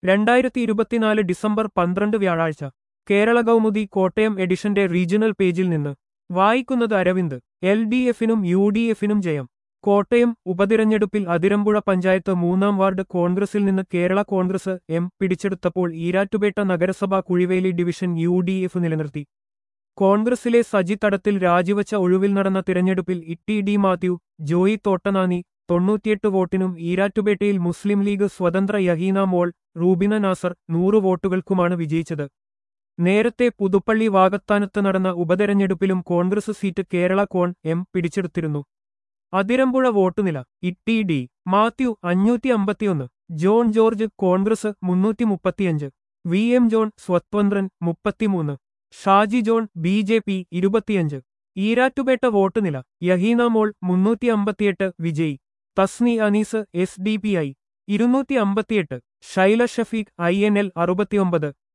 രണ്ടായിരത്തി ഇരുപത്തിനാല് ഡിസംബർ പന്ത്രണ്ട് വ്യാഴാഴ്ച കേരള കൗമുദി കോട്ടയം എഡിഷന്റെ റീജിയണൽ പേജിൽ നിന്ന് വായിക്കുന്നത് അരവിന്ദ് എൽ ഡി എഫിനും യു ഡി എഫിനും ജയം കോട്ടയം ഉപതിരഞ്ഞെടുപ്പിൽ അതിരമ്പുഴ പഞ്ചായത്ത് മൂന്നാം വാർഡ് കോൺഗ്രസിൽ നിന്ന് കേരള കോൺഗ്രസ് എം പിടിച്ചെടുത്തപ്പോൾ ഈരാറ്റുപേട്ട നഗരസഭ Kuzhiveli division U D F നിലനിർത്തി കോൺഗ്രസിലെ സജി തടത്തിൽ രാജിവച്ച ഒഴിവിൽ നടന്ന തിരഞ്ഞെടുപ്പിൽ ഇട്ടി ഡി മാത്യു ജോയി തോട്ടനാനി തൊണ്ണൂറ്റിയെട്ട് വോട്ടിനും ഈരാറ്റുപേട്ടയിൽ മുസ്ലിം ലീഗ് സ്വതന്ത്ര യഹീന മോൾ റൂബിന നാസർ നൂറ് വോട്ടുകൾക്കുമാണ് വിജയിച്ചത് നേരത്തെ പുതുപ്പള്ളി വാകത്താനത്ത് നടന്ന ഉപതെരഞ്ഞെടുപ്പിലും കോൺഗ്രസ് സീറ്റ് കേരള കോൺ എം പിടിച്ചെടുത്തിരുന്നു അതിരമ്പുഴ വോട്ടുനില ഇട്ടി ഡി മാത്യു അഞ്ഞൂറ്റി അമ്പത്തിയൊന്ന് ജോൺ ജോർജ് കോൺഗ്രസ് മുന്നൂറ്റി മുപ്പത്തിയഞ്ച് വി എം ജോൺ സ്വതന്ത്രൻ മുപ്പത്തിമൂന്ന് Shaji John B J P ഇരുപത്തിയഞ്ച് ഈരാറ്റുപേട്ട വോട്ടുനില യഹീന മോൾ മുന്നൂറ്റി അമ്പത്തിയെട്ട് Vijay Thasni Anees S D P I ഇരുന്നൂറ്റി അമ്പത്തിയെട്ട് Shaila Shafeeq I N L അറുപത്തിയൊമ്പത്